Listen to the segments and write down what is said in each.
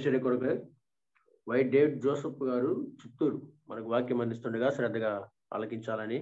పరిచర్య కొరకు why David Joseph గారు చిత్తూరు మనకు వాక్యం అందిస్తుండగా శ్రద్ధగా ఆలకించాలని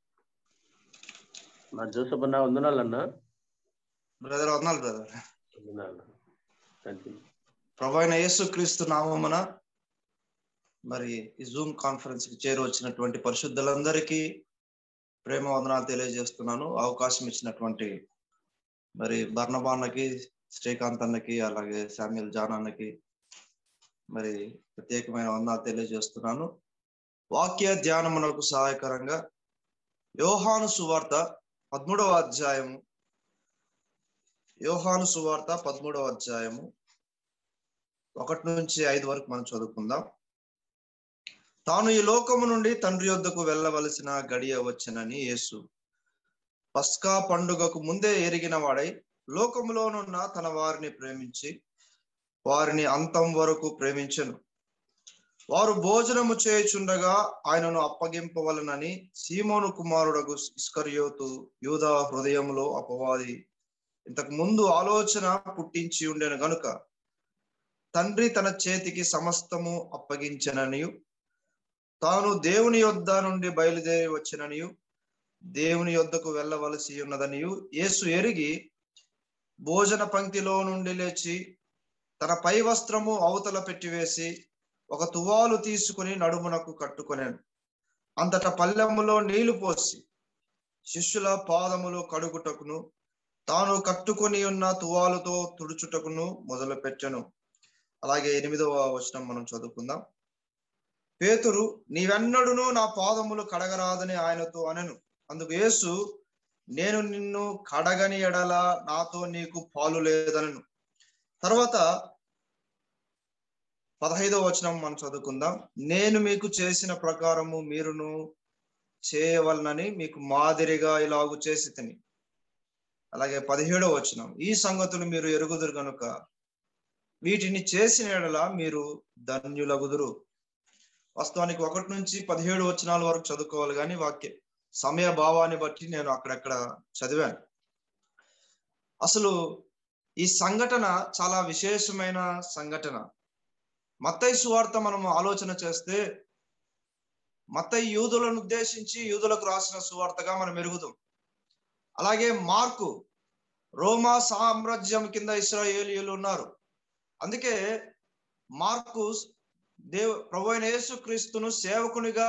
నా జోసఫ్ అన్న వందనాలన్నా బ్రదర్ వందనాలు బ్రదర్ వందనాలు థ్యాంక్ యూ ప్రభు అయిన యేసు క్రీస్తు నామమున మరి ఈ జూమ్ కాన్ఫరెన్స్ కి చేరు వచ్చినటువంటి పరిశుద్ధులందరికీ ప్రేమ వందనాలు తెలియజేస్తున్నాను అవకాశం ఇచ్చినటువంటి మరి బర్ణబాన్నకి శ్రీకాంత్ అన్నకి అలాగే శామ్యుల్ జాన్ అన్నకి మరి ప్రత్యేకమైన వందనాలు తెలియజేస్తున్నాను వాక్య ధ్యానమునకు సహాయకరంగా యోహాను సువార్త పదమూడవ అధ్యాయము యోహాను సువార్త పదమూడవ అధ్యాయము ఒకటి నుంచి ఐదు వరకు మనం చదువుకుందాం తాను ఈ లోకము నుండి తండ్రి యొద్దకు వెళ్ళవలసిన గడియ వచ్చనని యేసు పస్కా పండుగకు ముందే ఎరిగిన వాడై లోకములోనున్న తన వారిని ప్రేమించి వారిని అంతం వరకు ప్రేమించను వారు భోజనము చేయుచుండగా ఆయనను అప్పగింపవలనని సీమోను కుమారుడకు ఇస్కర్యోతు యూదా హృదయంలో అపవాది ఇంతకు ముందు ఆలోచన పుట్టించి ఉండెను గనుక తండ్రి తన చేతికి సమస్తము అప్పగించననియు తాను దేవుని యొద్ద నుండి బయలుదేరి వచ్చిననియు దేవుని యొద్దకు వెళ్ళవలసి ఉన్నదనియు యేసు ఎరిగి భోజన పంక్తిలో నుండి లేచి తన పై వస్త్రము అవతల పెట్టివేసి ఒక తువాలు తీసుకుని నడుమునకు కట్టుకొనాను అంతటా పల్లెములో నీళ్లు పోసి శిష్యుల పాదములు కడుగుటకును తాను కట్టుకొని ఉన్న తువాలుతో తుడుచుటకును మొదలు పెట్టెను అలాగే ఎనిమిదవ వచనం మనం చదువుకుందాం పేతురు నీవెన్నడును నా పాదములు కడగరాదని ఆయనతో అనను అందుకు యేసు నేను నిన్ను కడగని ఎడల నాతో నీకు పాలు లేదనను తర్వాత పదహైదవ వచనం మనం చదువుకుందాం నేను మీకు చేసిన ప్రకారము మీరును చేయవలనని మీకు మాదిరిగా ఇలాగు చేసి తిని అలాగే పదిహేడవ వచనం ఈ సంగతులు మీరు ఎరుగుదురు గనుక వీటిని చేసిన ఎడల మీరు ధన్యులగుదురు వాస్తవానికి ఒకటి నుంచి పదిహేడు వచనాల వరకు చదువుకోవాలి కానీ వాక్య సమయ భావాన్ని బట్టి నేను అక్కడక్కడ చదివాను అసలు ఈ సంఘటన చాలా విశేషమైన సంఘటన మత్తయి సువార్త మనం ఆలోచన చేస్తే మత్తయి యూదులను ఉద్దేశించి యూదులకు రాసిన సువార్తగా మనం ఎరుగుదాం అలాగే మార్కు రోమా సామ్రాజ్యం కింద ఇస్రాయేలీయులు ఉన్నారు అందుకే మార్కు దేవ్ ప్రభు అయిన యేసు క్రీస్తును సేవకునిగా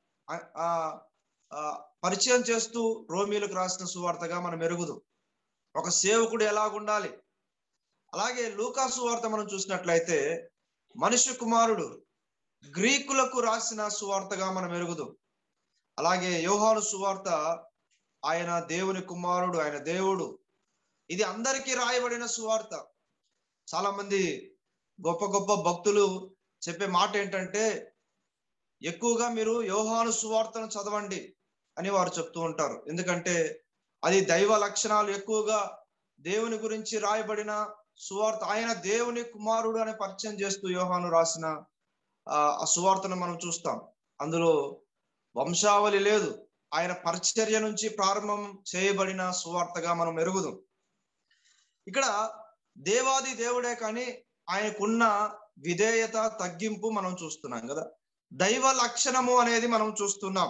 పరిచయం చేస్తూ రోమీలకు రాసిన సువార్తగా మనం ఎరుగుదు ఒక సేవకుడు ఎలాగుండాలి అలాగే లూకా సువార్త మనం చూసినట్లయితే మనుష్య కుమారుడు గ్రీకులకు రాసిన సువార్తగా మనం ఎరుగుదు అలాగే యోహాను సువార్త ఆయన దేవుని కుమారుడు ఆయన దేవుడు ఇది అందరికీ రాయబడిన సువార్త చాలా మంది గొప్ప గొప్ప భక్తులు చెప్పే మాట ఏంటంటే ఎక్కువగా మీరు యోహాను సువార్తను చదవండి అని వారు చెప్తూ ఉంటారు ఎందుకంటే అది దైవ లక్షణాలు ఎక్కువగా దేవుని గురించి రాయబడిన సువార్త ఆయన దేవుని కుమారుడు అని పరిచయం చేస్తూ యోహాను రాసిన ఆ సువార్తను మనం చూస్తాం అందులో వంశావళి లేదు ఆయన పరిచర్య నుంచి ప్రారంభం చేయబడిన సువార్తగా మనం ఎరుగుదాం ఇక్కడ దేవాది దేవుడే కానీ ఆయనకున్న విధేయత తగ్గింపు మనం చూస్తున్నాం కదా దైవ లక్షణము అనేది మనం చూస్తున్నాం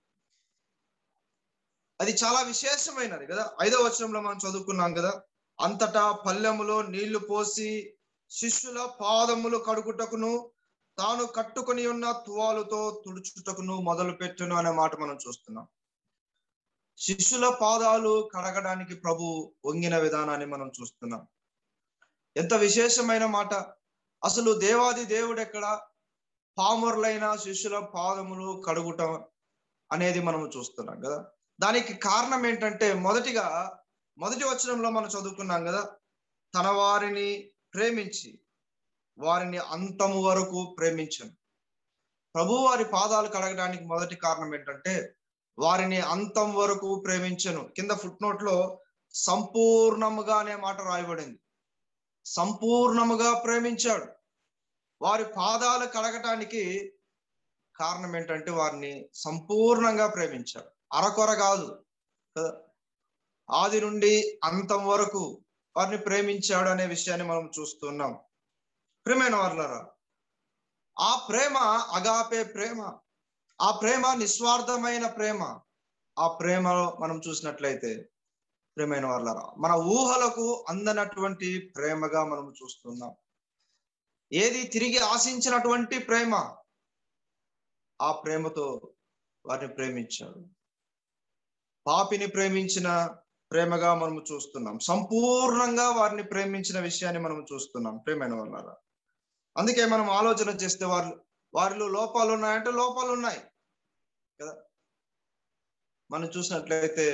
అది చాలా విశేషమైనది కదా ఐదవ వచనంలో మనం చదువుకున్నాం కదా అంతటా పల్లెములో నీళ్లు పోసి శిష్యుల పాదములు కడుగుటకును తాను కట్టుకుని ఉన్న తువాలుతో తుడుచుటకును మొదలు పెట్టును అనే మాట మనం చూస్తున్నాం శిష్యుల పాదాలు కడగడానికి ప్రభు వంగిన విధానాన్ని మనం చూస్తున్నాం ఎంత విశేషమైన మాట అసలు దేవాది దేవుడు ఎక్కడ పామరులైన శిష్యుల పాదములు కడుగుటం అనేది మనము చూస్తున్నాం కదా దానికి కారణం ఏంటంటే మొదటిగా మొదటి వచనంలో మనం చదువుకున్నాం కదా తన వారిని ప్రేమించి వారిని అంతము వరకు ప్రేమించను ప్రభు వారి పాదాలు కడగడానికి మొదటి కారణం ఏంటంటే వారిని అంతం వరకు ప్రేమించను కింద ఫుట్ నోట్ లో సంపూర్ణముగా అనే మాట రాయబడింది సంపూర్ణముగా ప్రేమించాడు వారి పాదాలు కడగటానికి కారణం ఏంటంటే వారిని సంపూర్ణంగా ప్రేమించాడు అరకొర కాదు కదా ఆది నుండి అంతం వరకు వారిని ప్రేమించాడు అనే విషయాన్ని మనం చూస్తున్నాం ప్రేమైన వాళ్ళరా ఆ ప్రేమ అగాపే ప్రేమ ఆ ప్రేమ నిస్వార్థమైన ప్రేమ ఆ ప్రేమ మనం చూసినట్లయితే ప్రేమైన వాళ్ళరా మన ఊహలకు అందనటువంటి ప్రేమగా మనం చూస్తున్నాం ఏది తిరిగి ఆశించినటువంటి ప్రేమ ఆ ప్రేమతో వారిని ప్రేమించాడు పాపిని ప్రేమించిన ప్రేమగా మనము చూస్తున్నాం సంపూర్ణంగా వారిని ప్రేమించిన విషయాన్ని మనం చూస్తున్నాం ప్రేమైన వాళ్ళారా అందుకే మనం ఆలోచన చేస్తే వారు వారిలో లోపాలు ఉన్నాయంటే లోపాలు ఉన్నాయి కదా మనం చూసినట్లయితే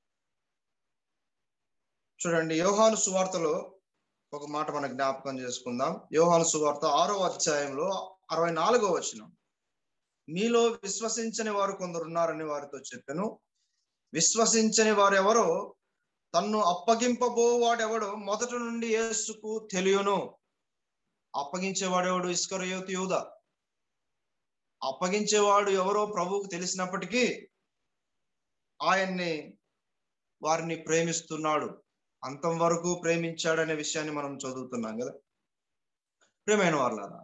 చూడండి యోహాను సువార్తలో ఒక మాట మనం జ్ఞాపకం చేసుకుందాం యోహాను సువార్త ఆరో అధ్యాయంలో అరవై నాలుగో వచనం మీలో విశ్వసించని వారు కొందరు ఉన్నారని వారితో చెప్పాను విశ్వసించని వారు ఎవరో తన్ను అప్పగింపబో వాడెవడో మొదటి నుండి యేసుకు తెలియను అప్పగించేవాడెవడు ఇస్కరయోతు యూద అప్పగించేవాడు ఎవరో ప్రభువుకు తెలిసినప్పటికీ ఆయన్ని వారిని ప్రేమిస్తున్నాడు అంతం వరకు ప్రేమించాడనే విషయాన్ని మనం చదువుతున్నాం కదా ప్రేమైన వాళ్ళారా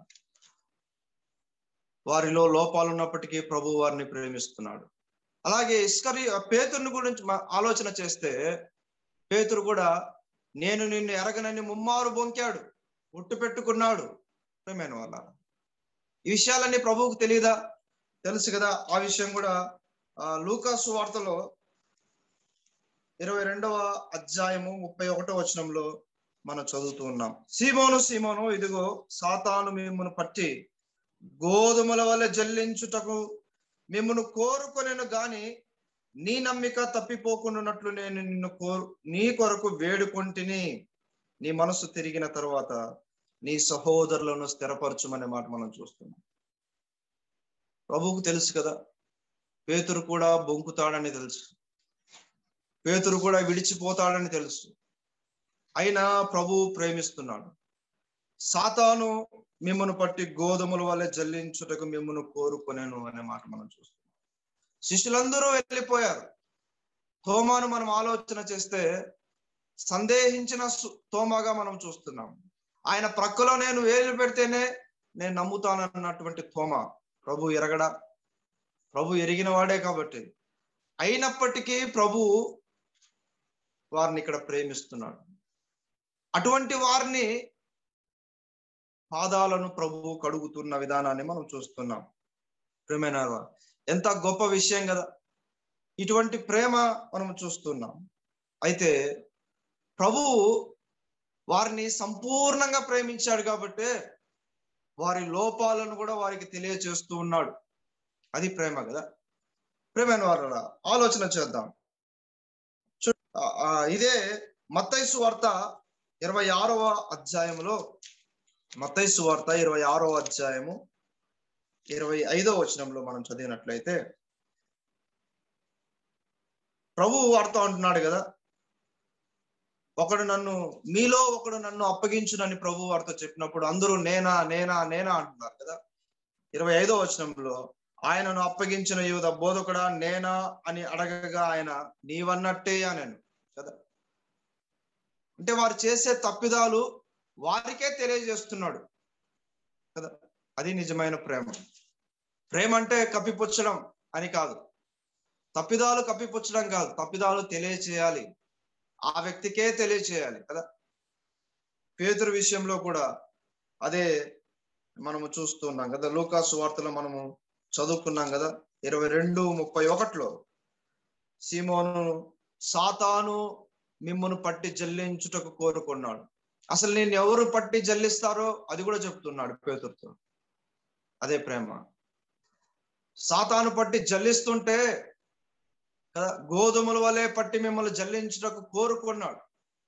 వారిలో లోపాలు ఉన్నప్పటికీ ప్రభు వారిని ప్రేమిస్తున్నాడు అలాగే ఇస్కరి పేతుర్ని గురించి ఆలోచన చేస్తే పేతురు కూడా నేను నిన్ను ఎరగనని ముమ్మారు బొంకాడు ముట్టు పెట్టుకున్నాడు ప్రేమైన వాళ్ళ ఈ విషయాలన్నీ ప్రభువుకు తెలియదా తెలుసు కదా ఆ విషయం కూడా లూకాసు వార్తలో ఇరవై రెండవ అధ్యాయము ముప్పై ఒకటో వచనంలో మనం చదువుతూ ఉన్నాం సీమోను సీమోను ఇదిగో సాతాను మిమ్మల్ని పట్టి గోధుమల వల్ల జల్లించుటకు మిమ్మల్ని కోరుకొనేను గాని నీ నమ్మిక తప్పిపోకుండాన్నట్లు నేను నిన్ను కోరు నీ కొరకు వేడుకొంటిని నీ మనసు తిరిగిన తర్వాత నీ సహోదరులను స్థిరపరచుమనే మాట మనం చూస్తున్నాం ప్రభువుకు తెలుసు కదా పేతురు కూడా బొంకుతాడని తెలుసు పేతురు కూడా విడిచిపోతాడని తెలుసు అయినా ప్రభువు ప్రేమిస్తున్నాడు సాతాను మిమ్మను పట్టి గోధుమల వల్ల జల్లించుటకు మిమ్మల్ని కోరుకొనేను అనే మాట మనం చూస్తున్నాం శిష్యులందరూ వెళ్ళిపోయారు తోమాను మనం ఆలోచన చేస్తే సందేహించిన తోమాగా మనం చూస్తున్నాం ఆయన ప్రక్కలో నేను వేలు పెడితేనే నేను నమ్ముతానన్నటువంటి తోమ ప్రభు ఎరగడా ప్రభు ఎరిగిన వాడే కాబట్టి అయినప్పటికీ ప్రభు వారిని ఇక్కడ ప్రేమిస్తున్నాడు అటువంటి వారిని పాదాలను ప్రభు కడుగుతున్న విధానాన్ని మనం చూస్తున్నాం ప్రేమైన ఎంత గొప్ప విషయం కదా ఇటువంటి ప్రేమ మనం చూస్తున్నాం అయితే ప్రభువు వారిని సంపూర్ణంగా ప్రేమించాడు కాబట్టి వారి లోపాలను కూడా వారికి తెలియచేస్తూ ఉన్నాడు అది ప్రేమ కదా ప్రేమైన వారు ఆలోచన చేద్దాం ఇదే మత్తైసు వార్త ఇరవై ఆరవ అధ్యాయంలో మత్తైసు వార్త ఇరవై ఆరవ అధ్యాయము ఇరవై ఐదవ వచనంలో మనం చదివినట్లయితే ప్రభు వార్త అంటున్నాడు కదా ఒకడు నన్ను మీలో ఒకడు నన్ను అప్పగించునని ప్రభు వారితో చెప్పినప్పుడు అందరూ నేనా నేనా నేనా అంటున్నారు కదా ఇరవై ఐదో వచనంలో ఆయనను అప్పగించిన యువత బోధకుడా నేనా అని అడగగా ఆయన నీవన్నట్టే అనను కదా అంటే వారు చేసే తప్పిదాలు వారికే తెలియజేస్తున్నాడు కదా అది నిజమైన ప్రేమ ప్రేమ అంటే కప్పిపుచ్చడం అని కాదు తప్పిదాలు కప్పిపుచ్చడం కాదు తప్పిదాలు తెలియచేయాలి ఆ వ్యక్తికే తెలియచేయాలి కదా పేదరు విషయంలో కూడా అదే మనము చూస్తున్నాం కదా లూకాసు వార్తలో మనము చదువుకున్నాం కదా ఇరవై రెండు ముప్పై ఒకటిలో సీమోను సాతాను మిమ్మను పట్టి జల్లించుటకు కోరుకున్నాడు అసలు నేను ఎవరు పట్టి జల్లిస్తారో అది కూడా చెప్తున్నాడు పేతురుతో అదే ప్రేమ సాతాను పట్టి జల్లిస్తుంటే కదా గోధుమల వలె పట్టి మిమ్మల్ని జల్లించుటకు కోరుకున్నాడు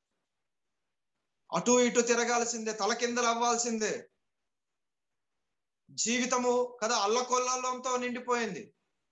అటు ఇటు తిరగాల్సిందే తల కిందలు అవ్వాల్సిందే జీవితము కదా అల్లకొల్లంతో నిండిపోయింది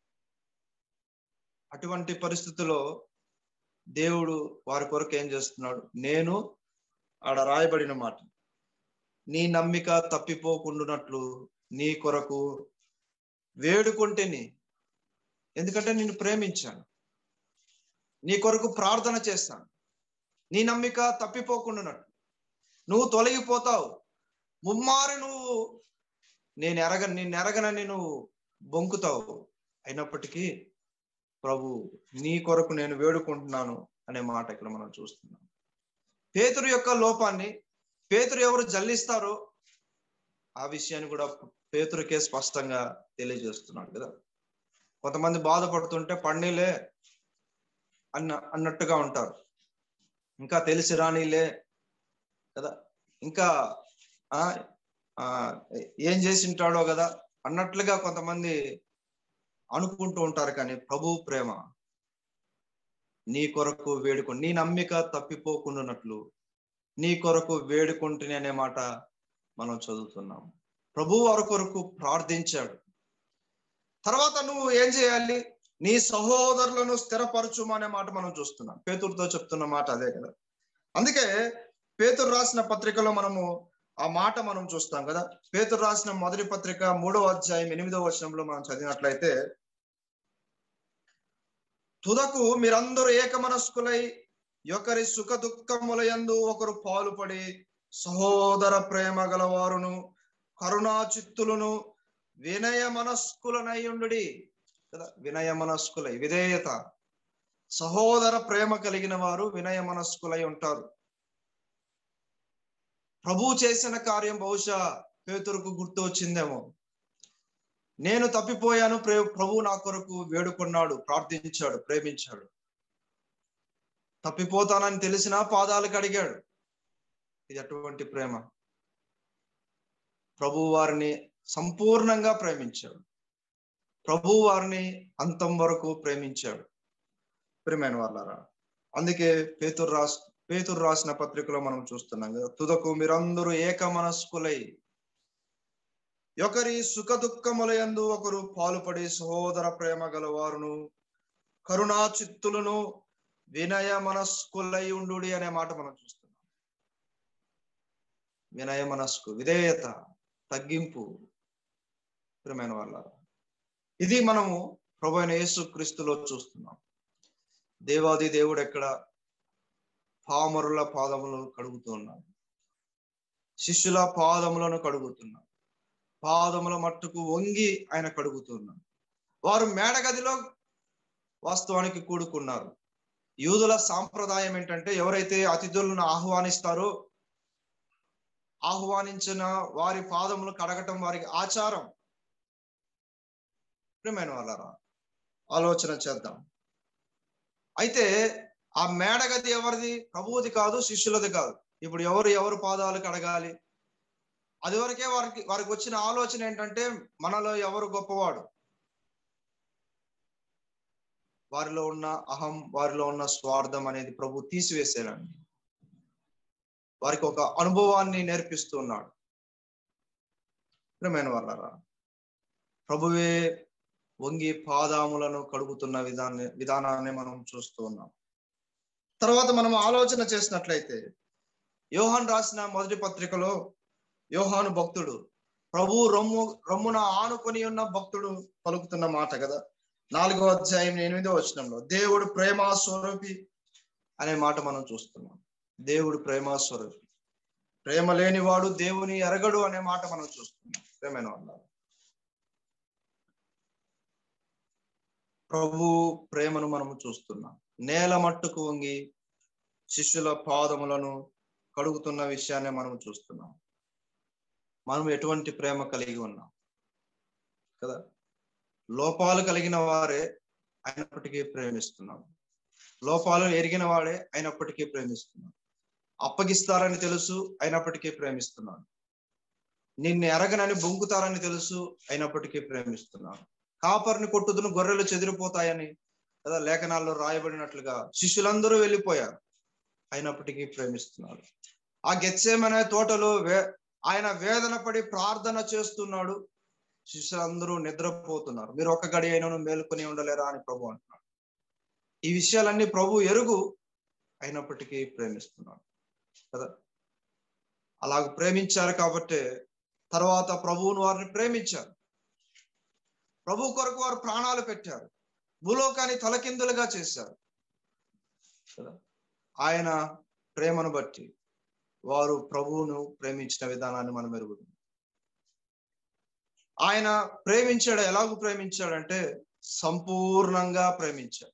అటువంటి పరిస్థితుల్లో దేవుడు వారి కొరకు ఏం చేస్తున్నాడు నేను ఆడ రాయబడిన మాట నీ నమ్మిక తప్పిపోకుండానట్లు నీ కొరకు వేడుకుంటేని ఎందుకంటే నిన్ను ప్రేమించాను నీ కొరకు ప్రార్థన చేస్తాను నీ నమ్మిక తప్పిపోకుండానట్లు నువ్వు తొలగిపోతావు ముమ్మారి నువ్వు నేను ఎరగ నేను ఎరగనని నువ్వు బొంకుతావు అయినప్పటికీ ప్రభు నీ కొరకు నేను వేడుకుంటున్నాను అనే మాట ఇక్కడ మనం చూస్తున్నాం పేతురు యొక్క లోపాన్ని పేతురు ఎవరు జల్లిస్తారో ఆ విషయాన్ని కూడా పేతురుకే స్పష్టంగా తెలియజేస్తున్నాడు కదా కొంతమంది బాధపడుతుంటే పండిలే అన్న అన్నట్టుగా ఉంటారు ఇంకా తెలిసి రానిలే కదా ఇంకా ఆ ఆ, ఏం చేసి ఉంటాడో కదా అన్నట్లుగా కొంతమంది అనుకుంటూ ఉంటారు కానీ ప్రభు ప్రేమ నీ కొరకు వేడుకొని నీ నమ్మిక తప్పిపోకుండానట్లు నీ కొరకు వేడుకుంటుని అనే మాట మనం చదువుతున్నాం ప్రభు వారి కొరకు ప్రార్థించాడు తర్వాత నువ్వు ఏం చేయాలి నీ సహోదరులను స్థిరపరచుము అనే మాట మనం చూస్తున్నాం పేతురుతో చెప్తున్న మాట అదే కదా అందుకే పేతురు రాసిన పత్రికలో మనము ఆ మాట మనం చూస్తాం కదా పేతురు రాసిన మొదటి పత్రిక మూడవ అధ్యాయం ఎనిమిదవ వచనంలో మనం చదివినట్లయితే తుదకు మీరందరూ ఏకమనస్కులై ఒకరి సుఖ దుఃఖములయందు ఒకరు పాలుపడి సహోదర ప్రేమ గలవారును కరుణా చిత్తులను వినయ మనస్కులనై ఉండు కదా వినయ మనస్కులై విధేయత సహోదర ప్రేమ కలిగిన వారు వినయ మనస్కులై ఉంటారు ప్రభు చేసిన కార్యం బహుశా పేతురుకు గుర్తు వచ్చిందేమో నేను తప్పిపోయాను ప్రే ప్రభు నా కొరకు వేడుకున్నాడు ప్రార్థించాడు ప్రేమించాడు తప్పిపోతానని తెలిసిన పాదాలు కడిగాడు ఇది అటువంటి ప్రేమ ప్రభు వారిని సంపూర్ణంగా ప్రేమించాడు ప్రభు వారిని అంతం వరకు ప్రేమించాడు ప్రియమైన వాళ్ళారా అందుకే పేతురు రాస్ పేతురు రాసిన పత్రికలో మనం చూస్తున్నాం కదా తుదకు మీరందరూ ఏక మనస్కులై ఒకరి సుఖ దుఃఖములయందు ఒకరు పాలుపడి సహోదర ప్రేమ గలవారును కరుణా చిత్తులను వినయ మనస్కులై ఉండు అనే మాట మనం చూస్తున్నాం వినయ మనస్కు విధేయత తగ్గింపు ప్రియమైన వాళ్ళ ఇది మనము ప్రభు అయిన యేసు క్రీస్తులో చూస్తున్నాం దేవాది దేవుడు ఎక్కడ పామరుల పాదములను కడుగుతూ ఉన్నాడు శిష్యుల పాదములను కడుగుతున్నాడు పాదముల మట్టుకు వంగి ఆయన కడుగుతున్నాడు వారు మేడగదిలో వాస్తవానికి కూడుకున్నారు యూదుల సాంప్రదాయం ఏంటంటే ఎవరైతే అతిథులను ఆహ్వానిస్తారో ఆహ్వానించిన వారి పాదములు కడగటం వారికి ఆచారం ప్రియమైన వాళ్ళరా ఆలోచన చేద్దాం అయితే ఆ మేడగది ఎవరిది ప్రభువుది కాదు శిష్యులది కాదు ఇప్పుడు ఎవరు ఎవరు పాదాలు కడగాలి అది వరకే వారికి వారికి వచ్చిన ఆలోచన ఏంటంటే మనలో ఎవరు గొప్పవాడు వారిలో ఉన్న అహం వారిలో ఉన్న స్వార్థం అనేది ప్రభు తీసివేసేనండి వారికి ఒక అనుభవాన్ని నేర్పిస్తున్నాడు ప్రియమైన వాళ్ళరా ప్రభువే వంగి పాదాములను కడుగుతున్న విధాన్ని విధానాన్ని మనం చూస్తూ ఉన్నాం తర్వాత మనం ఆలోచన చేసినట్లయితే యోహాన్ రాసిన మొదటి పత్రికలో యోహాను భక్తుడు ప్రభు రొమ్ము రొమ్మున ఆనుకొని ఉన్న భక్తుడు పలుకుతున్న మాట కదా నాలుగో అధ్యాయం ఎనిమిదో వచనంలో దేవుడు ప్రేమ స్వరూపి అనే మాట మనం చూస్తున్నాం దేవుడు ప్రేమ స్వరూపి ప్రేమ లేనివాడు దేవుని ఎరగడు అనే మాట మనం చూస్తున్నాం ప్రేమైన వాళ్ళ ప్రభు ప్రేమను మనము చూస్తున్నాం నేల మట్టుకు వంగి శిష్యుల పాదములను కడుగుతున్న విషయాన్ని మనం చూస్తున్నాం మనం ఎటువంటి ప్రేమ కలిగి ఉన్నాం కదా లోపాలు కలిగిన వారే అయినప్పటికీ ప్రేమిస్తున్నాం లోపాలు ఎరిగిన వాడే అయినప్పటికీ ప్రేమిస్తున్నాం అప్పగిస్తారని తెలుసు అయినప్పటికీ ప్రేమిస్తున్నాను నిన్ను ఎరగనని బొంకుతారని తెలుసు అయినప్పటికీ ప్రేమిస్తున్నాను కాపర్ని కొట్టుదును గొర్రెలు చెదిరిపోతాయని కదా లేఖనాల్లో రాయబడినట్లుగా శిష్యులందరూ వెళ్ళిపోయారు అయినప్పటికీ ప్రేమిస్తున్నారు ఆ గెత్సేమనే తోటలో వే ఆయన వేదన పడి ప్రార్థన చేస్తున్నాడు శిష్యులందరూ నిద్రపోతున్నారు మీరు ఒక గడి అయినను మేలుకొని ఉండలేరా అని ప్రభు అంటున్నాడు ఈ విషయాలన్నీ ప్రభు ఎరుగు అయినప్పటికీ ప్రేమిస్తున్నాడు కదా అలాగ ప్రేమించారు కాబట్టి తర్వాత ప్రభువును వారిని ప్రేమించారు ప్రభు కొరకు వారు ప్రాణాలు పెట్టారు భూలోకాన్ని తలకిందులుగా చేశారు కదా ఆయన ప్రేమను బట్టి వారు ప్రభువును ప్రేమించిన విధానాన్ని మనం ఎరుగుతుంది ఆయన ప్రేమించాడు ఎలాగూ ప్రేమించాడంటే సంపూర్ణంగా ప్రేమించాడు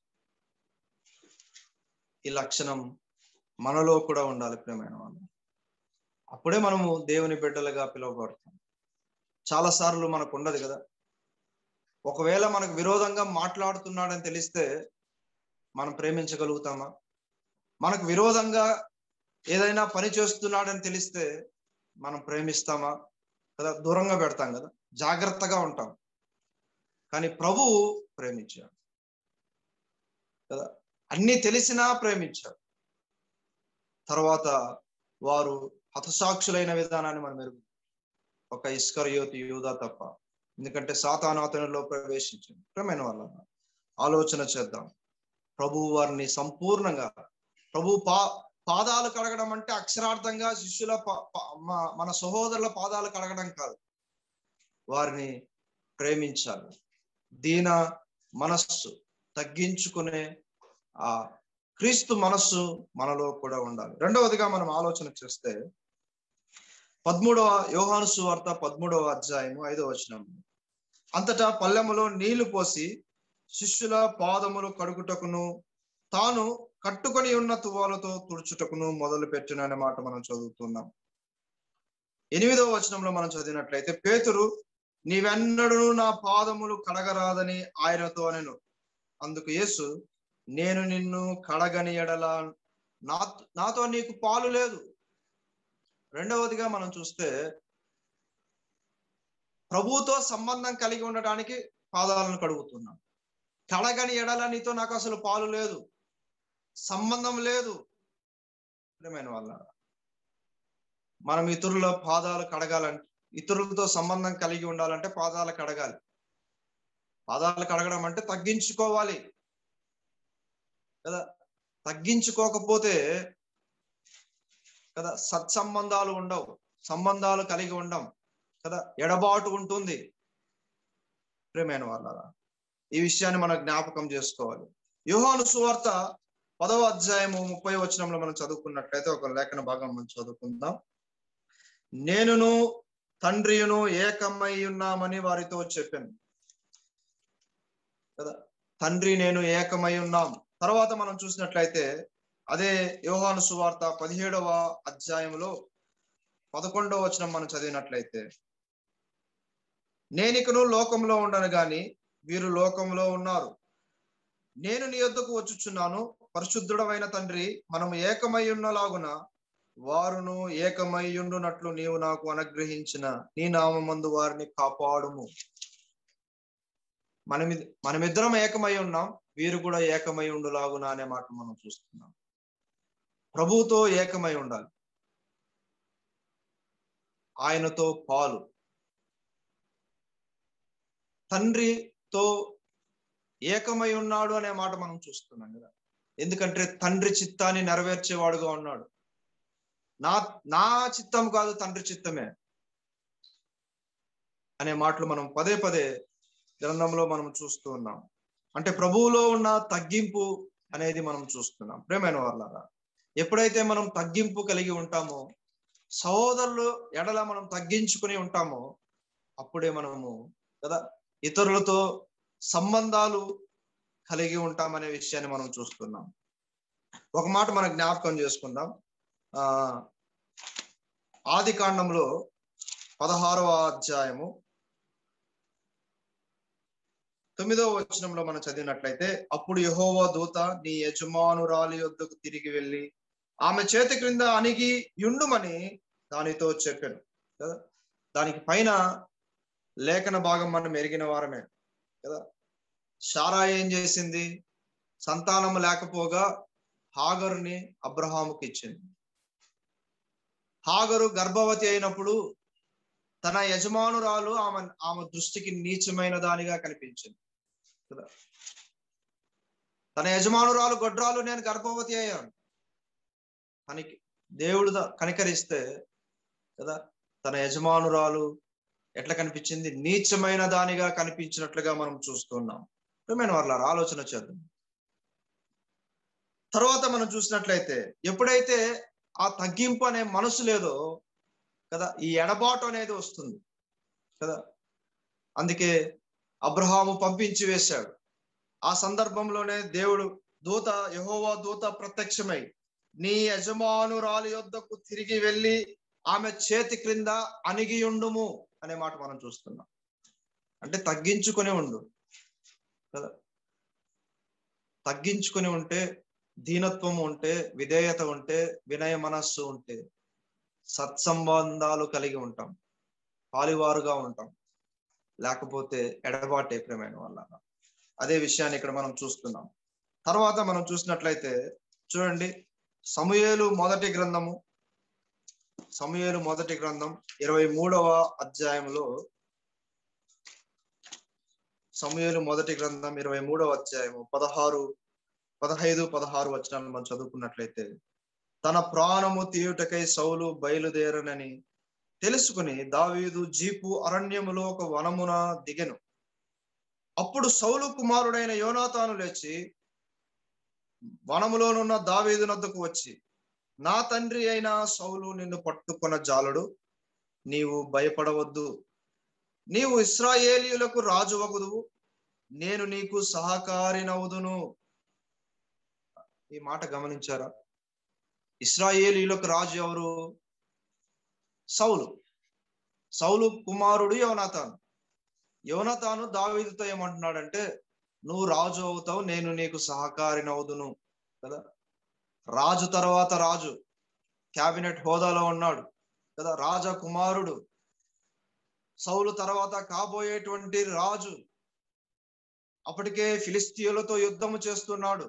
ఈ లక్షణం మనలో కూడా ఉండాలి ప్రేమైన వాళ్ళు అప్పుడే మనము దేవుని బిడ్డలుగా పిలువబడతాం చాలా సార్లు మనకు ఉండదు కదా ఒకవేళ మనకు విరోధంగా మాట్లాడుతున్నాడని తెలిస్తే మనం ప్రేమించగలుగుతామా మనకు విరోధంగా ఏదైనా పని చేస్తున్నాడని తెలిస్తే మనం ప్రేమిస్తామా కదా దూరంగా పెడతాం కదా జాగ్రత్తగా ఉంటాం కానీ ప్రభువు ప్రేమించాడు కదా అన్ని తెలిసినా ప్రేమించాడు తర్వాత వారు హతసాక్షులైన విధానాన్ని మనం మెరుగు ఒక ఇస్కర్యోతి యూదా తప్ప ఎందుకంటే సాతాను అతనిలో ప్రవేశించింది ప్రేమైన వాళ్ళ ఆలోచన చేద్దాం ప్రభు వారిని సంపూర్ణంగా ప్రభు పా పాదాలు కడగడం అంటే అక్షరార్థంగా శిష్యుల మన సహోదరుల పాదాలు కడగడం కాదు వారిని ప్రేమించాలి దీన మనస్సు తగ్గించుకునే ఆ క్రీస్తు మనస్సు మనలో కూడా ఉండాలి రెండవదిగా మనం ఆలోచన చేస్తే పదమూడవ యోహాను సువార్త పదమూడవ అధ్యాయము ఐదవ వచనం అంతటా పల్లెములో నీళ్లు పోసి శిష్యుల పాదములు కడుగుటకును తాను కట్టుకొని ఉన్న తువాలతో తుడుచుటకును మొదలు పెట్టిన మాట మనం చదువుతున్నాం ఎనిమిదవ వచనంలో మనం చదివినట్లయితే పేతురు నీవెన్నడూ నా పాదములు కడగరాదని ఆయనతో అనెను అందుకు యేసు నేను నిన్ను కడగని ఎడల నా నాతో నీకు పాలు లేదు రెండవదిగా మనం చూస్తే ప్రభువుతో సంబంధం కలిగి ఉండటానికి పాదాలను కడుగుతున్నాం కడగని ఎడల నీతో నాకు అసలు పాలు లేదు సంబంధం లేదు ప్రియమైన వాళ్ళ మనం ఇతరుల పాదాలు కడగాలంటే ఇతరులతో సంబంధం కలిగి ఉండాలంటే పాదాలు కడగాలి పాదాలు కడగడం అంటే తగ్గించుకోవాలి కదా తగ్గించుకోకపోతే కదా సత్సంబంధాలు ఉండవు సంబంధాలు కలిగి ఉండం కదా ఎడబాటు ఉంటుంది ప్రేమైన వాళ్ళ ఈ విషయాన్ని మనం జ్ఞాపకం చేసుకోవాలి యుహాను సువార్త పదవ అధ్యాయము ముప్పై వచనంలో మనం చదువుకున్నట్లయితే ఒక లేఖన భాగం మనం చదువుకుందాం నేనును తండ్రియును ఏకమై ఉన్నామని వారితో చెప్పాను కదా తండ్రి నేను ఏకమై ఉన్నాం తర్వాత మనం చూసినట్లయితే అదే యోహాను సువార్త పదిహేడవ అధ్యాయంలో పదకొండవ వచనం మనం చదివినట్లయితే నేనికను లోకంలో ఉండను గాని వీరు లోకంలో ఉన్నారు నేను నీ యొద్దకు వచ్చుచున్నాను పరిశుద్ధుడమైన తండ్రి మనం ఏకమై ఉన్నలాగున వారును ఏకమై ఉండునట్లు నీవు నాకు అనుగ్రహించిన నీ నామందు వారిని కాపాడుము మనమి మనమిద్దరం ఏకమై ఉన్నాం వీరు కూడా ఏకమై ఉండులాగున అనే మాట మనం చూస్తున్నాం ప్రభువుతో ఏకమై ఉండాలి ఆయనతో పాలు తండ్రితో ఏకమై ఉన్నాడు అనే మాట మనం చూస్తున్నాం కదా ఎందుకంటే తండ్రి చిత్తాన్ని నెరవేర్చేవాడుగా ఉన్నాడు నా నా చిత్తం కాదు తండ్రి చిత్తమే అనే మాటలు మనం పదే పదే గ్రంథంలో మనం చూస్తూ ఉన్నాం అంటే ప్రభువులో ఉన్న తగ్గింపు అనేది మనం చూస్తున్నాం ప్రేమైన వాళ్ళారా ఎప్పుడైతే మనం తగ్గింపు కలిగి ఉంటామో సహోదరులు ఎడల మనం తగ్గించుకుని ఉంటామో అప్పుడే మనము కదా ఇతరులతో సంబంధాలు కలిగి ఉంటామనే విషయాన్ని మనం చూస్తున్నాం ఒక మాట మనం జ్ఞాపకం చేసుకుందాం ఆ ఆది కాండంలో పదహారవ అధ్యాయము తొమ్మిదవ వచనంలో మనం చదివినట్లయితే అప్పుడు యహోవా దూత నీ యజమానురాలి యొద్దకు తిరిగి వెళ్ళి ఆమె చేతి క్రింద అణిగి యుండుమని దానితో చెప్పాను కదా దానికి పైన లేఖన భాగం మనం ఎరిగిన వారమే కదా షారా ఏం చేసింది సంతానం లేకపోగా హాగరుని అబ్రహాముకి ఇచ్చింది హాగరు గర్భవతి అయినప్పుడు తన యజమానురాలు ఆమె ఆమె దృష్టికి నీచమైన దానిగా కనిపించింది కదా తన యజమానురాలు గొడ్రాలు నేను గర్భవతి అయ్యాను తనకి దేవుడు కనికరిస్తే కదా తన యజమానురాలు ఎట్లా కనిపించింది నీచమైన దానిగా కనిపించినట్లుగా మనం చూస్తున్నాం ప్రియమైన వాళ్ళ ఆలోచన చేద్దాం తర్వాత మనం చూసినట్లయితే ఎప్పుడైతే ఆ తగ్గింపు అనే మనసు లేదో కదా ఈ ఎడబాటు అనేది వస్తుంది కదా అందుకే అబ్రహాము పంపించి వేశాడు ఆ సందర్భంలోనే దేవుడు దూత యహోవా దూత ప్రత్యక్షమై నీ యజమానురాలి యొద్దకు తిరిగి వెళ్ళి ఆమె చేతి క్రింద అణిగియుండుము అనే మాట మనం చూస్తున్నాం అంటే తగ్గించుకొని ఉండు కదా తగ్గించుకొని ఉంటే దీనత్వం ఉంటే విధేయత ఉంటే వినయ మనస్సు ఉంటే సత్సంబంధాలు కలిగి ఉంటాం పాలివారుగా ఉంటాం లేకపోతే ఎడబాటే ప్రేమైన వల్ల అదే విషయాన్ని ఇక్కడ మనం చూస్తున్నాం తర్వాత మనం చూసినట్లయితే చూడండి సమూయేలు మొదటి గ్రంథము సమూయేలు మొదటి గ్రంథం ఇరవై మూడవ అధ్యాయంలో సమూయేలు మొదటి గ్రంథం ఇరవై మూడవ అధ్యాయము పదహారు పదహైదు పదహారు వచనాలను మనం చదువుకున్నట్లయితే తన ప్రాణము తీయుటకై సౌలు బయలుదేరనని తెలుసుకుని దావీదు జీపు అరణ్యములో ఒక వనమున దిగెను అప్పుడు సౌలు కుమారుడైన యోనాతాను లేచి వనములోనున్న దావీదు నద్దకు వచ్చి నా తండ్రి అయిన సౌలు నిన్ను పట్టుకొన జాలడు నీవు భయపడవద్దు నీవు ఇస్రాయేలీయులకు రాజు వగుదువు నేను నీకు సహకారినవుదును ఈ మాట గమనించారా ఇస్రాయేలీయులకు రాజు ఎవరు సౌలు సౌలు కుమారుడు యోనాతాను యోనతాను దావీదుతో ఏమంటున్నాడంటే నువ్వు రాజు అవుతావు నేను నీకు సహకారినవుదును కదా రాజు తర్వాత రాజు క్యాబినెట్ హోదాలో ఉన్నాడు కదా రాజ కుమారుడు సౌలు తర్వాత కాబోయేటువంటి రాజు అప్పటికే ఫిలిస్తీయులతో యుద్ధము చేస్తున్నాడు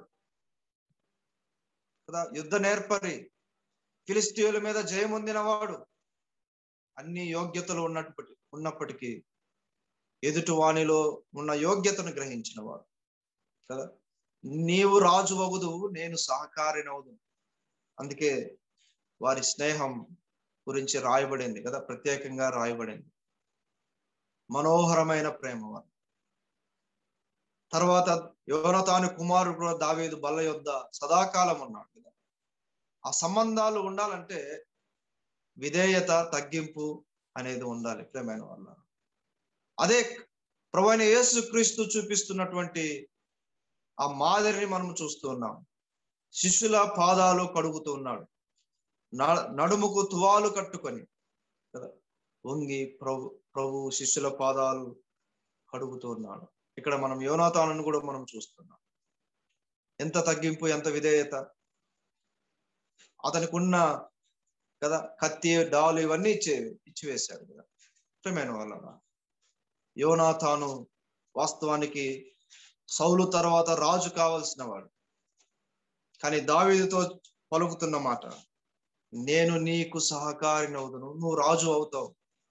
కదా యుద్ధ నేర్పరి ఫిలిస్తీయుల మీద జయమొందిన వాడు అన్ని యోగ్యతలు ఉన్నప్పటి ఉన్నప్పటికీ ఎదుటి వాణిలో ఉన్న యోగ్యతను గ్రహించిన వాడు కదా నీవు రాజు వగుదువు నేను సహకారినవుదు అందుకే వారి స్నేహం గురించి రాయబడింది కదా ప్రత్యేకంగా రాయబడింది మనోహరమైన ప్రేమ వారు తర్వాత యోనతాను కుమారుడు కూడా దావేదు బల్ల యొద్ద సదాకాలం ఉన్నాడు కదా ఆ సంబంధాలు ఉండాలంటే విధేయత తగ్గింపు అనేది ఉండాలి ప్రేమైన వల్ల అదే ప్రవైన యేసు క్రీస్తు చూపిస్తున్నటువంటి ఆ మాదిరిని మనం చూస్తూ ఉన్నాం శిష్యుల పాదాలు కడుగుతూ ఉన్నాడు నడుముకు తువాలు కట్టుకొని కదా వంగి ప్రభు ప్రభు శిష్యుల పాదాలు కడుగుతూ ఉన్నాడు ఇక్కడ మనం యోనాతాను కూడా మనం చూస్తున్నాం ఎంత తగ్గింపు ఎంత విధేయత అతనికి ఉన్న కదా కత్తి డాలు ఇవన్నీ ఇచ్చే ఇచ్చివేశాడు కదా ప్రేమైన వల్ల యోనాథాను వాస్తవానికి సౌలు తర్వాత రాజు కావలసిన వాడు కానీ దావీదుతో పలుకుతున్న మాట నేను నీకు సహకారినవుదును నువ్వు రాజు అవుతావు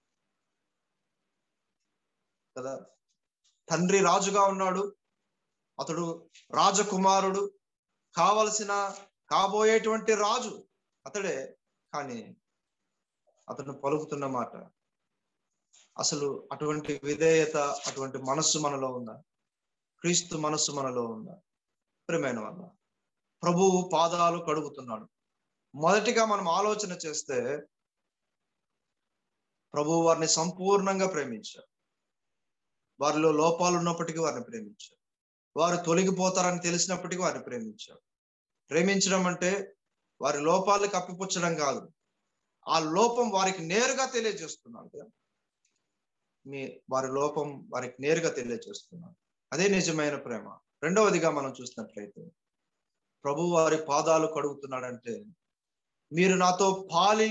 కదా తండ్రి రాజుగా ఉన్నాడు అతడు రాజకుమారుడు కావలసిన కాబోయేటువంటి రాజు అతడే కానీ అతను పలుకుతున్న మాట అసలు అటువంటి విధేయత అటువంటి మనస్సు మనలో ఉందా క్రీస్తు మనస్సు మనలో ఉందా ప్రేమైన వల్ల ప్రభువు పాదాలు కడుగుతున్నాడు మొదటిగా మనం ఆలోచన చేస్తే ప్రభువు వారిని సంపూర్ణంగా ప్రేమించారు వారిలో లోపాలు ఉన్నప్పటికీ వారిని ప్రేమించారు వారు తొలగిపోతారని తెలిసినప్పటికీ వారిని ప్రేమించారు ప్రేమించడం అంటే వారి లోపాలు కప్పిపుచ్చడం కాదు ఆ లోపం వారికి నేరుగా తెలియజేస్తున్నాడు కదా మీ వారి లోపం వారికి నేరుగా తెలియజేస్తున్నాడు అదే నిజమైన ప్రేమ రెండవదిగా మనం చూసినట్లయితే ప్రభు వారి పాదాలు కడుగుతున్నాడంటే మీరు నాతో పాలి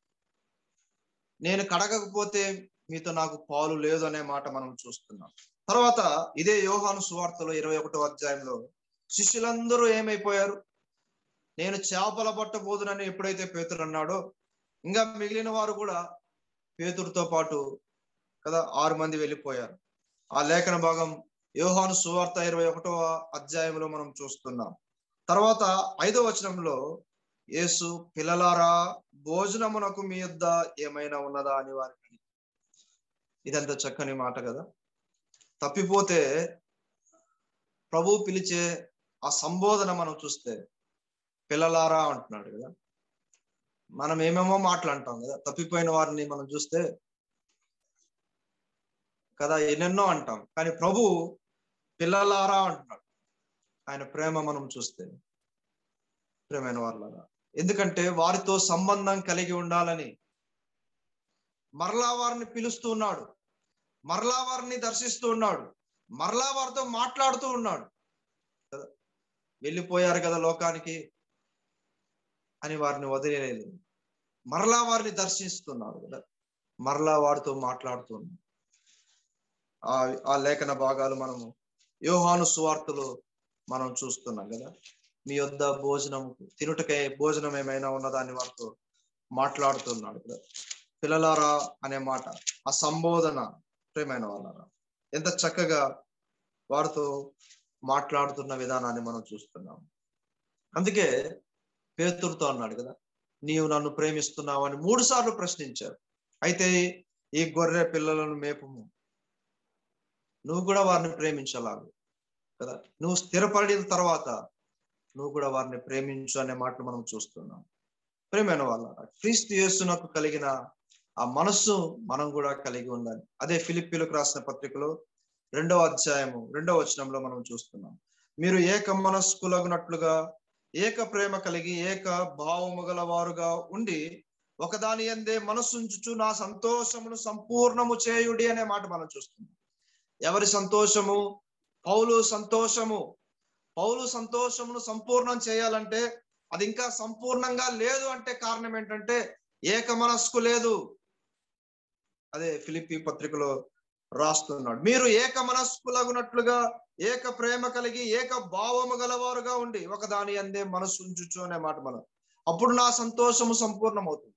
నేను కడగకపోతే మీతో నాకు పాలు లేదు అనే మాట మనం చూస్తున్నాం తర్వాత ఇదే యోహాను సువార్తలో ఇరవై ఒకటో అధ్యాయంలో శిష్యులందరూ ఏమైపోయారు నేను చేపల పట్టబోదునని ఎప్పుడైతే పేతురు అన్నాడో ఇంకా మిగిలిన వారు కూడా పేతురుతో పాటు కదా ఆరు మంది వెళ్ళిపోయారు ఆ లేఖన భాగం యోహాను సువార్త ఇరవై ఒకటవ అధ్యాయంలో మనం చూస్తున్నాం తర్వాత ఐదో వచనంలో యేసు పిల్లలారా భోజనమునకు మీ యొద్ద ఏమైనా ఉన్నదా అని వారికి ఇదంత చక్కని మాట కదా తప్పిపోతే ప్రభు పిలిచే ఆ సంబోధన మనం చూస్తే పిల్లలారా అంటున్నాడు కదా మనం ఏమేమో మాట్లాంటాం కదా తప్పిపోయిన వారిని మనం చూస్తే కదా ఎన్నెన్నో అంటాం కానీ ప్రభు పిల్లలారా అంటున్నాడు ఆయన ప్రేమ మనం చూస్తే ప్రేమైన వాళ్ళరా ఎందుకంటే వారితో సంబంధం కలిగి ఉండాలని మరలా వారిని పిలుస్తూ ఉన్నాడు మరలా వారిని దర్శిస్తూ ఉన్నాడు మరలా వారితో మాట్లాడుతూ ఉన్నాడు కదా వెళ్ళిపోయారు కదా లోకానికి అని వారిని వదిలేదు మరలా వారిని దర్శిస్తున్నాడు కదా మరలా వారితో మాట్లాడుతున్నాడు ఆ ఆ లేఖన భాగాలు మనము యోహాను సువార్తలో మనం చూస్తున్నాం కదా మీ యొద్ద భోజనం తినుటకై భోజనం ఏమైనా ఉన్నదాన్ని వారితో మాట్లాడుతున్నాడు కదా పిల్లలారా అనే మాట ఆ సంబోధన ప్రేమైన వాళ్ళారా ఎంత చక్కగా వారితో మాట్లాడుతున్న విధానాన్ని మనం చూస్తున్నాం అందుకే పేతురుతో అన్నాడు కదా నీవు నన్ను ప్రేమిస్తున్నావు అని మూడు సార్లు ప్రశ్నించారు అయితే ఈ గొర్రె పిల్లలను మేపము నువ్వు కూడా వారిని ప్రేమించలాగు కదా నువ్వు స్థిరపడిన తర్వాత నువ్వు కూడా వారిని ప్రేమించు అనే మాటలు మనం చూస్తున్నాం ప్రేమైన వాళ్ళ క్రీస్తు యేసునకు కలిగిన ఆ మనస్సు మనం కూడా కలిగి ఉండాలి అదే ఫిలిప్పీలకు రాసిన పత్రికలో రెండవ అధ్యాయము రెండవ వచనంలో మనం చూస్తున్నాం మీరు ఏక మనస్కులగునట్లుగా ఏక ప్రేమ కలిగి ఏక భావము గల వారుగా ఉండి ఒకదాని ఎందే మనస్సుంచుచు నా సంతోషమును సంపూర్ణము చేయుడి అనే మాట మనం చూస్తున్నాం ఎవరి సంతోషము పౌలు సంతోషము పౌలు సంతోషమును సంపూర్ణం చేయాలంటే అది ఇంకా సంపూర్ణంగా లేదు అంటే కారణం ఏంటంటే ఏక మనస్కు లేదు అదే ఫిలిప్పి పత్రికలో రాస్తున్నాడు మీరు ఏక మనస్కులగునట్లుగా ఏక ప్రేమ కలిగి ఏక భావము గలవారుగా ఉండి ఒక దాని అందే మనసు ఉంచుచు అనే మాట మనం అప్పుడు నా సంతోషము సంపూర్ణమవుతుంది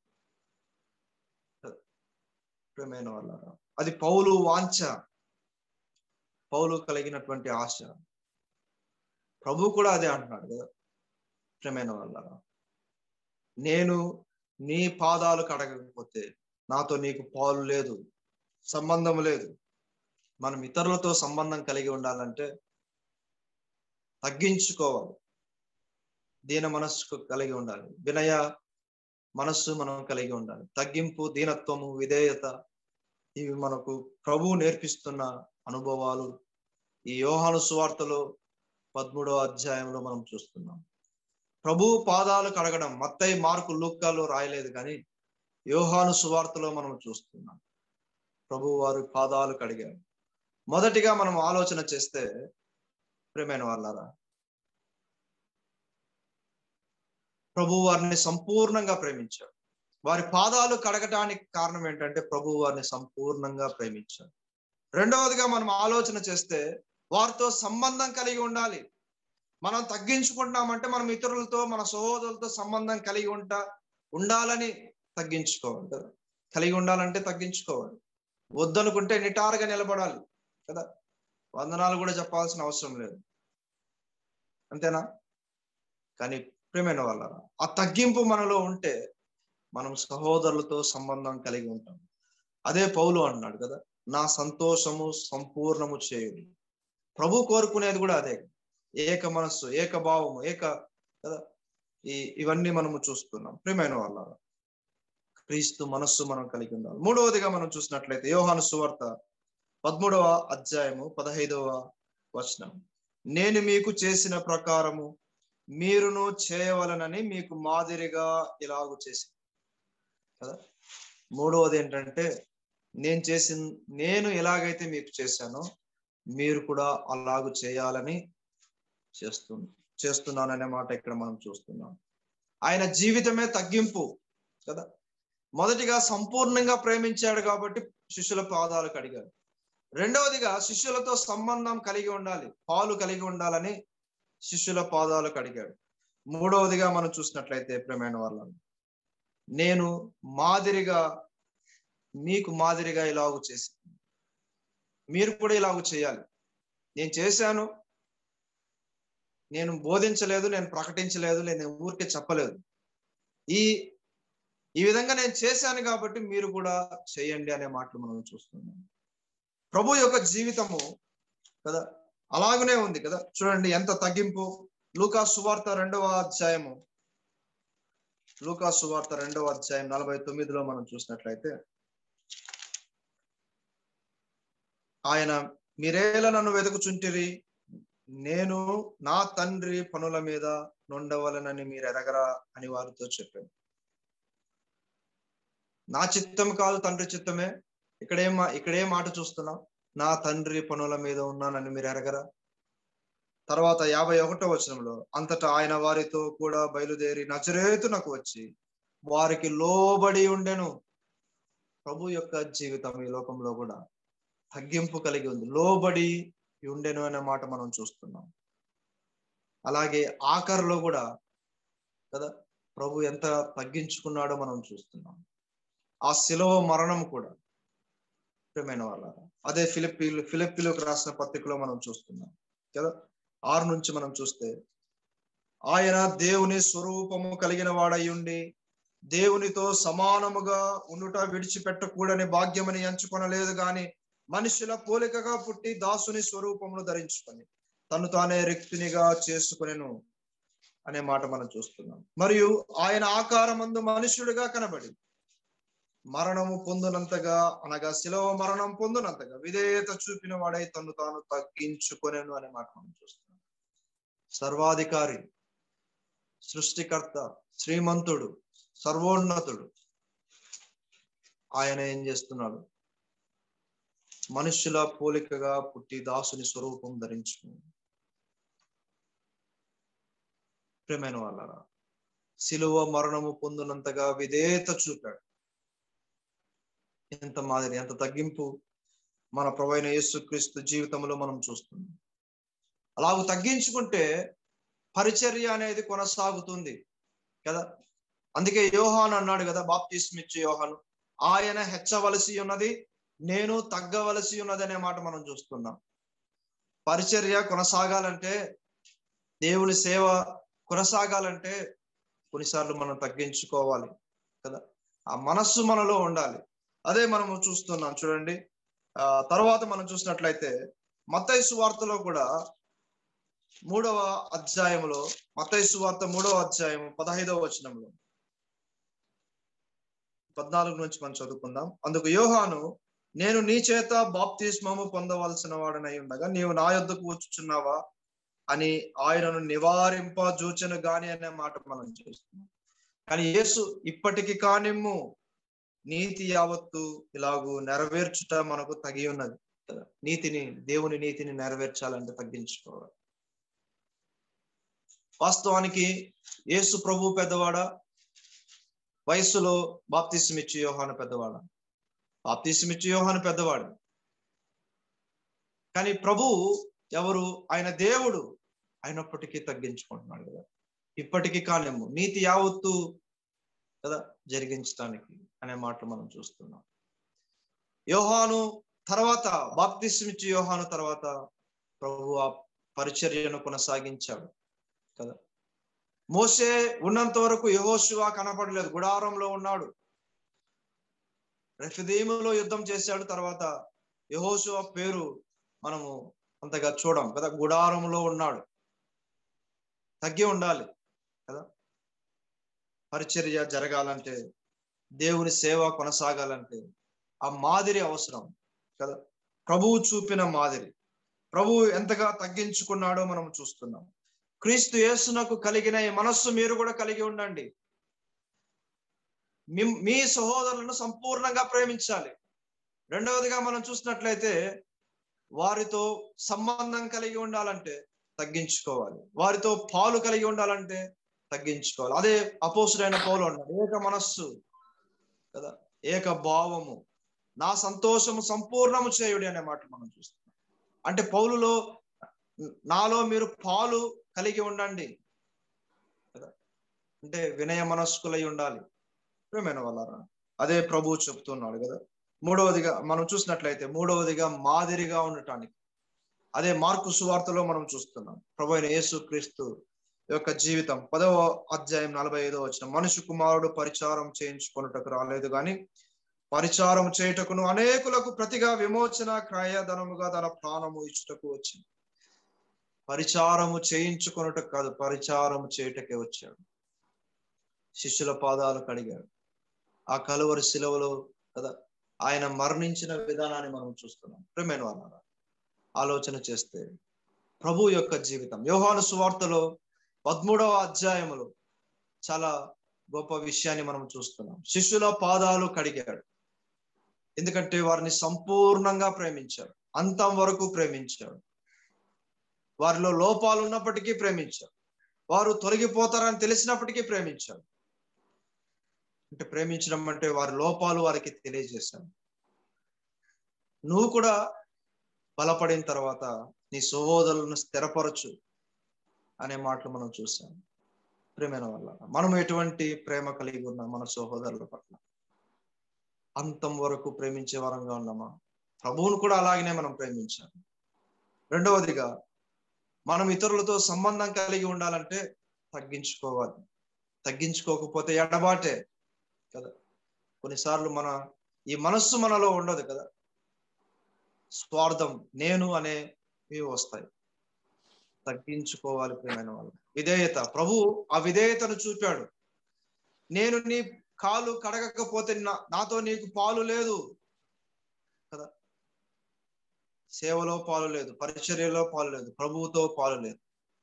ప్రేమైన వాళ్ళ అది పౌలు వాంఛ పౌలు కలిగినటువంటి ఆశ ప్రభు కూడా అదే అంటున్నాడు కదా ప్రేమైన వాళ్ళ నేను నీ పాదాలు కడగకపోతే నాతో నీకు పాలు లేదు సంబంధం లేదు మనం ఇతరులతో సంబంధం కలిగి ఉండాలంటే తగ్గించుకోవాలి దీన మనస్సు కలిగి ఉండాలి వినయ మనస్సు మనం కలిగి ఉండాలి తగ్గింపు దీనత్వము విధేయత ఇవి మనకు ప్రభువు నేర్పిస్తున్న అనుభవాలు ఈ యోహాను సువార్తలో పదమూడవ అధ్యాయంలో మనం చూస్తున్నాం ప్రభు పాదాలు కడగడం మత్తయి మార్కు లూక్కాలో రాయలేదు కానీ యోహాను సువార్తలో మనం చూస్తున్నాం ప్రభు వారి పాదాలు కడిగారు మొదటిగా మనం ఆలోచన చేస్తే ప్రేమైన వాళ్ళారా ప్రభు వారిని సంపూర్ణంగా ప్రేమించారు వారి పాదాలు కడగటానికి కారణం ఏంటంటే ప్రభు వారిని సంపూర్ణంగా ప్రేమించారు రెండవదిగా మనం ఆలోచన చేస్తే వారితో సంబంధం కలిగి ఉండాలి మనం తగ్గించుకుంటున్నామంటే మనం ఇతరులతో మన సహోదరులతో సంబంధం కలిగి ఉంటా ఉండాలని తగ్గించుకోవాలి కదా కలిగి ఉండాలంటే తగ్గించుకోవాలి వద్దనుకుంటే నిటారుగా నిలబడాలి కదా వందనాలు కూడా చెప్పాల్సిన అవసరం లేదు అంతేనా కానీ ప్రేమైన వాళ్ళ ఆ తగ్గింపు మనలో ఉంటే మనం సహోదరులతో సంబంధం కలిగి ఉంటాం అదే పౌలు అన్నాడు కదా నా సంతోషము సంపూర్ణము చేయుడి ప్రభు కోరుకునేది కూడా అదే ఏక మనస్సు ఏక భావము ఏక కదా ఈ ఇవన్నీ మనము చూస్తున్నాం ప్రియమైన వాళ్ళ క్రీస్తు మనస్సు మనం కలిగి ఉండాలి మూడవదిగా మనం చూసినట్లయితే యోహాను సువార్త పదమూడవ అధ్యాయము పదహైదవ వచనం నేను మీకు చేసిన ప్రకారము మీరును చేయవలనని మీకు మాదిరిగా ఇలాగు చేసి కదా మూడవది ఏంటంటే నేను చేసిన నేను ఎలాగైతే మీకు చేశానో మీరు కూడా అలాగు చేయాలని చేస్తు చేస్తున్నాననే మాట ఇక్కడ మనం చూస్తున్నాం ఆయన జీవితమే తగ్గింపు కదా మొదటిగా సంపూర్ణంగా ప్రేమించాడు కాబట్టి శిష్యుల పాదాలు కడిగాడు రెండవదిగా శిష్యులతో సంబంధం కలిగి ఉండాలి పాలు కలిగి ఉండాలని శిష్యుల పాదాలు కడిగాడు మూడవదిగా మనం చూసినట్లయితే ప్రేమైన వాళ్ళని నేను మాదిరిగా మీకు మాదిరిగా ఇలాగు చేసి మీరు కూడా ఇలాగ చేయాలి నేను చేశాను నేను బోధించలేదు నేను ప్రకటించలేదు నేను ఊరికే చెప్పలేదు ఈ ఈ విధంగా నేను చేశాను కాబట్టి మీరు కూడా చేయండి అనే మాటలు మనం చూస్తున్నాం ప్రభు యొక్క జీవితము కదా అలాగనే ఉంది కదా చూడండి ఎంత తగ్గింపు లూకా సువార్త రెండవ అధ్యాయము లూకాసు వార్త రెండవ అధ్యాయం నలభై తొమ్మిదిలో మనం చూసినట్లయితే ఆయన మీరేలా నన్ను వెతుకుచుంటిరి నేను నా తండ్రి పనుల మీద నుండవలనని మీరు ఎరగరా అని వారితో చెప్పాను నా చిత్తం కాదు తండ్రి చిత్తమే ఇక్కడేం మా- ఇక్కడేం మాట చూస్తున్నాం నా తండ్రి పనుల మీద ఉన్నానని మీరు ఎరగరా తర్వాత యాభై ఒకటో వచనంలో అంతటా ఆయన వారితో కూడా బయలుదేరి నజరేతునకు వచ్చి వారికి లోబడి ఉండెను ప్రభు యొక్క జీవితం ఈ లోకంలో కూడా తగ్గింపు కలిగి ఉంది లోబడి ఉండెను అనే మాట మనం చూస్తున్నాం అలాగే ఆఖరిలో కూడా కదా ప్రభు ఎంత తగ్గించుకున్నాడో మనం చూస్తున్నాం ఆ శిలవ మరణం కూడా ప్రియమైన వాళ్ళ అదే ఫిలిప్పీలు ఫిలిప్పీలకు రాసిన పత్రికలో మనం చూస్తున్నాం కదా ఆరు నుంచి మనం చూస్తే ఆయన దేవుని స్వరూపము కలిగిన వాడై ఉండి దేవునితో సమానముగా ఉండుట విడిచిపెట్టకూడని భాగ్యమని ఎంచుకొనలేదు గాని మనుషుల పోలికగా పుట్టి దాసుని స్వరూపమును ధరించుకొని తను తానే రిక్తునిగా చేసుకునేను అనే మాట మనం చూస్తున్నాం మరియు ఆయన ఆకారమందు మనుష్యుడిగా కనబడి మరణము పొందునంతగా అనగా శిలవ మరణం పొందునంతగా విధేయత చూపిన వాడై తను తాను తగ్గించుకొనేను అనే మాట మనం చూస్తున్నాం సర్వాధికారి సృష్టికర్త శ్రీమంతుడు సర్వోన్నతుడు ఆయన ఏం చేస్తున్నాడు మనుష్యుల పోలికగా పుట్టి దాసుని స్వరూపం ధరించుకుని ప్రేమైన వాళ్ళరా శిలువ మరణము పొందినంతగా విధేయత చూపాడు ఎంత మాదిరి ఎంత తగ్గింపు మన ప్రవైన యేసుక్రీస్తు జీవితంలో మనం చూస్తున్నాం అలాగ తగ్గించుకుంటే పరిచర్య అనేది కొనసాగుతుంది కదా అందుకే యోహాన్ అన్నాడు కదా బాప్తిస్మిచ్చు యోహాను ఆయన హెచ్చవలసి ఉన్నది నేను తగ్గవలసి ఉన్నది అనే మాట మనం చూస్తున్నాం పరిచర్య కొనసాగాలంటే దేవుని సేవ కొనసాగాలంటే కొన్నిసార్లు మనం తగ్గించుకోవాలి కదా ఆ మనస్సు మనలో ఉండాలి అదే మనము చూస్తున్నాం చూడండి ఆ తర్వాత మనం చూసినట్లయితే మత్తైసు వార్తలో కూడా మూడవ అధ్యాయంలో మత్తైసు వార్త మూడవ అధ్యాయం పదహైదవ వచనంలో పద్నాలుగు నుంచి మనం చదువుకుందాం అందుకు యోహాను నేను నీ చేత బాప్తిస్మము పొందవలసిన వాడనై ఉండగా నీవు నా యొద్దకు వచ్చుచున్నావా అని ఆయనను నివారింప జూచను గాని అనే మాట మనం చూస్తున్నాం కానీ యేసు ఇప్పటికి కానిమ్ము నీతి యావత్తు ఇలాగూ నెరవేర్చుట మనకు తగి ఉన్నది కదా నీతిని దేవుని నీతిని నెరవేర్చాలంటే తగ్గించుకోవాలి వాస్తవానికి యేసు ప్రభు పెద్దవాడా వయస్సులో బాప్తిస్మిచ్చి యోహాను పెద్దవాడా బాప్తిస్మిచ్చి యోహాను పెద్దవాడు కానీ ప్రభు ఎవరు ఆయన దేవుడు అయినప్పటికీ తగ్గించుకుంటున్నాడు కదా ఇప్పటికీ కానేమో నీతి యావత్తు కదా జరిగించడానికి అనే మాటలు మనం చూస్తున్నాం యోహాను తర్వాత బాప్తిస్మిచ్చి యోహాను తర్వాత ప్రభు ఆ పరిచర్యను కొనసాగించాడు కదా మోసే ఉన్నంత వరకు యహోశివా కనపడలేదు గుడారంలో ఉన్నాడు రెఫదీములో యుద్ధం చేశాడు తర్వాత యహోశివ పేరు మనము అంతగా చూడం కదా గుడారంలో ఉన్నాడు తగ్గి ఉండాలి కదా పరిచర్య జరగాలంటే దేవుని సేవ కొనసాగాలంటే ఆ మాదిరి అవసరం కదా ప్రభువు చూపిన మాదిరి ప్రభువు ఎంతగా తగ్గించుకున్నాడో మనం చూస్తున్నాం క్రీస్తు యేసునకు కలిగిన ఈ మనస్సు మీరు కూడా కలిగి ఉండండి మీ సహోదరులను సంపూర్ణంగా ప్రేమించాలి రెండవదిగా మనం చూసినట్లయితే వారితో సంబంధం కలిగి ఉండాలంటే తగ్గించుకోవాలి వారితో పాలు కలిగి ఉండాలంటే తగ్గించుకోవాలి అదే అపోసుడైన పౌలు అన్నాడు ఏక మనస్సు కదా ఏక భావము నా సంతోషము సంపూర్ణము చేయుడి అనే మాట మనం చూస్తున్నాం అంటే పౌలులో నాలో మీరు పాలు కలిగి ఉండండి కదా అంటే వినయ మనస్కులై ఉండాలి ప్రేమైన వాళ్ళారా అదే ప్రభువు చెప్తున్నాడు కదా మూడవదిగా మనం చూసినట్లయితే మూడవదిగా మాదిరిగా ఉండటానికి అదే మార్కు సువార్తలో మనం చూస్తున్నాం ప్రభు అయిన యేసు క్రీస్తు యొక్క జీవితం పదవ అధ్యాయం నలభై ఐదో వచ్చిన మనుషు కుమారుడు పరిచారం చేయించుకొనుటకు రాలేదు గాని పరిచారం చేయుటకును అనేకులకు ప్రతిగా విమోచన క్రయధనముగా తన ప్రాణము ఇచ్చుటకు వచ్చింది పరిచారము చేయించుకొనుటకు కాదు పరిచారము చేయుటకే వచ్చాడు శిష్యుల పాదాలు కడిగాడు ఆ కలువరి శిలవలో కదా ఆయన మరణించిన విధానాన్ని మనం చూస్తున్నాం ప్రేమైన వాళ్ళ ఆలోచన చేస్తే ప్రభు యొక్క జీవితం యోహాను సువార్తలో పదమూడవ అధ్యాయములో చాలా గొప్ప విషయాన్ని మనం చూస్తున్నాం శిష్యుల పాదాలు కడిగాడు ఎందుకంటే వారిని సంపూర్ణంగా ప్రేమించాడు అంతం వరకు ప్రేమించాడు వారిలో లోపాలు ఉన్నప్పటికీ ప్రేమించాడు వారు తొలగిపోతారని తెలిసినప్పటికీ ప్రేమించాడు అంటే ప్రేమించడం అంటే వారి లోపాలు వారికి తెలియజేశాడు నువ్వు కూడా బలపడిన తర్వాత నీ సహోదరులను స్థిరపరచు అనే మాటలు మనం చూసాం ప్రేమైన వల్ల మనం ఎటువంటి ప్రేమ కలిగి ఉన్నాం మన సహోదరుల పట్ల అంతం వరకు ప్రేమించే వరంగా ఉన్నామా ప్రభువును కూడా అలాగనే మనం ప్రేమించాలి రెండవదిగా మనం ఇతరులతో సంబంధం కలిగి ఉండాలంటే తగ్గించుకోవాలి తగ్గించుకోకపోతే ఎడబాటే కదా కొన్నిసార్లు మన ఈ మనస్సు మనలో ఉండదు కదా స్వార్థం నేను అనేవి వస్తాయి తగ్గించుకోవాలి ప్రియమైన వాళ్ళు విధేయత ప్రభు ఆ విధేయతను చూపాడు నేను నీ కాలు కడగకపోతే నాతో నీకు పాలు లేదు కదా సేవలో పాలు లేదు పరిచర్యలో పాలు లేదు ప్రభువుతో పాలు లేదు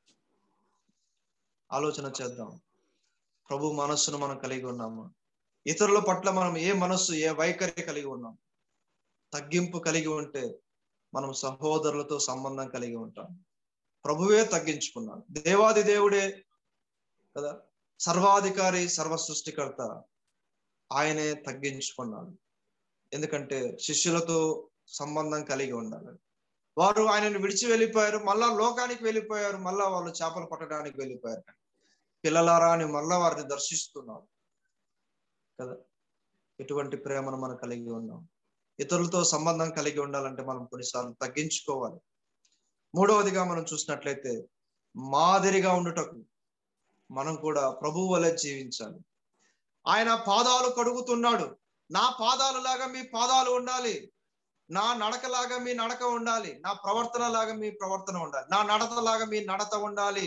ఆలోచన చేద్దాం ప్రభు మనస్సును మనం కలిగి ఉన్నాము ఇతరుల పట్ల మనం ఏ మనస్సు ఏ వైఖరి కలిగి ఉన్నాం తగ్గింపు కలిగి ఉంటే మనం సహోదరులతో సంబంధం కలిగి ఉంటాం ప్రభువే తగ్గించుకున్నాడు దేవాది దేవుడే కదా సర్వాధికారి సర్వ సృష్టికర్త ఆయనే తగ్గించుకున్నాడు ఎందుకంటే శిష్యులతో సంబంధం కలిగి ఉండాలి వారు ఆయనను విడిచి వెళ్ళిపోయారు మళ్ళా లోకానికి వెళ్ళిపోయారు మళ్ళా వాళ్ళు చేపలు పట్టడానికి వెళ్ళిపోయారు పిల్లలారా అని మళ్ళా వారిని దర్శిస్తున్నారు కదా ఎటువంటి ప్రేమను మనం కలిగి ఉన్నాం ఇతరులతో సంబంధం కలిగి ఉండాలంటే మనం కొన్నిసార్లు తగ్గించుకోవాలి మూడవదిగా మనం చూసినట్లయితే మాదిరిగా ఉండుటకు మనం కూడా ప్రభువు వలె జీవించాలి ఆయన పాదాలు కడుగుతున్నాడు నా పాదాలు లాగా మీ పాదాలు ఉండాలి నా నడకలాగా మీ నడక ఉండాలి నా ప్రవర్తన లాగా మీ ప్రవర్తన ఉండాలి నా నడత లాగా మీ నడత ఉండాలి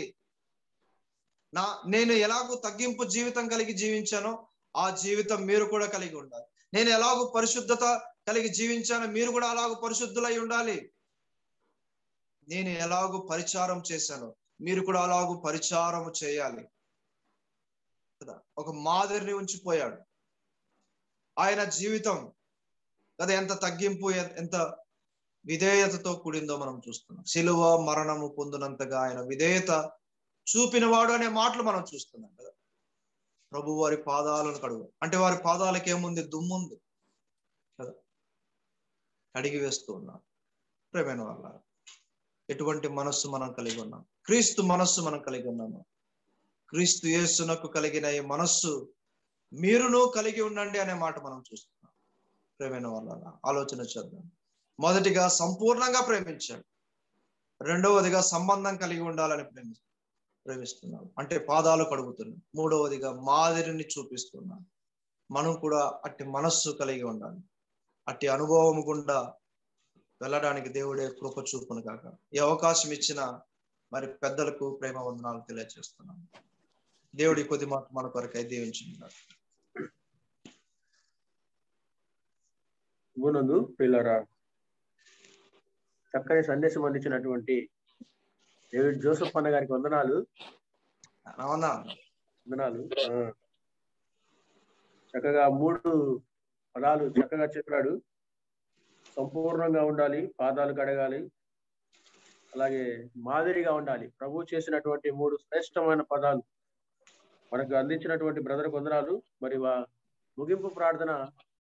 నా నేను ఎలాగో తగ్గింపు జీవితం కలిగి జీవించానో ఆ జీవితం మీరు కూడా కలిగి ఉండాలి నేను ఎలాగో పరిశుద్ధత కలిగి జీవించానో మీరు కూడా అలాగో పరిశుద్ధులై ఉండాలి నేను ఎలాగో పరిచారం చేశాను మీరు కూడా అలాగూ పరిచారం చేయాలి కదా ఒక మాదిరిని ఉంచిపోయాడు ఆయన జీవితం కదా ఎంత తగ్గింపు ఎంత విధేయతతో కూడిందో మనం చూస్తున్నాం సిలువ మరణము పొందినంతగా ఆయన విధేయత చూపినవాడు అనే మాటలు మనం చూస్తున్నాం కదా ప్రభు వారి పాదాలను కడుగు అంటే వారి పాదాలకి ఏముంది దుమ్ముంది కదా కడిగి వేస్తూ ఉన్నాం ప్రేమైన వాళ్ళ ఎటువంటి మనస్సు మనం కలిగి ఉన్నాం క్రీస్తు మనస్సు మనం కలిగి ఉన్నాము క్రీస్తు యేసునకు కలిగిన ఈ మనస్సు మీరును కలిగి ఉండండి అనే మాట మనం చూస్తున్నాం ప్రేమైన వాళ్ళ ఆలోచన చేద్దాం మొదటిగా సంపూర్ణంగా ప్రేమించాడు రెండవదిగా సంబంధం కలిగి ఉండాలని ప్రేమి ప్రేమిస్తున్నాడు అంటే పాదాలు కడుగుతున్నాం మూడవదిగా మాదిరిని చూపిస్తున్నాం మనం కూడా అట్టి మనస్సు కలిగి ఉండాలి అట్టి అనుభవం గుండా వెళ్ళడానికి దేవుడే కృప చూపును కాక ఈ అవకాశం ఇచ్చిన మరి పెద్దలకు ప్రేమ వందనాలు తెలియజేస్తున్నాం దేవుడి కొద్ది మాట మన కొరకై దీవించింది గుణందు పిల్లరా చక్కని సందేశం అందించినటువంటి డేవిడ్ జోసఫ్ అన్న గారికి వందనాలు అవునా వందనాలు ఆ. చక్కగా మూడు పదాలు చక్కగా చెప్పాడు సంపూర్ణంగా ఉండాలి పాదాలు కడగాలి అలాగే మాదిరిగా ఉండాలి ప్రభు చేసినటువంటి మూడు శ్రేష్టమైన పదాలు మనకు అందించినటువంటి బ్రదర్ వందనాలు మరి వా ముగింపు ప్రార్థన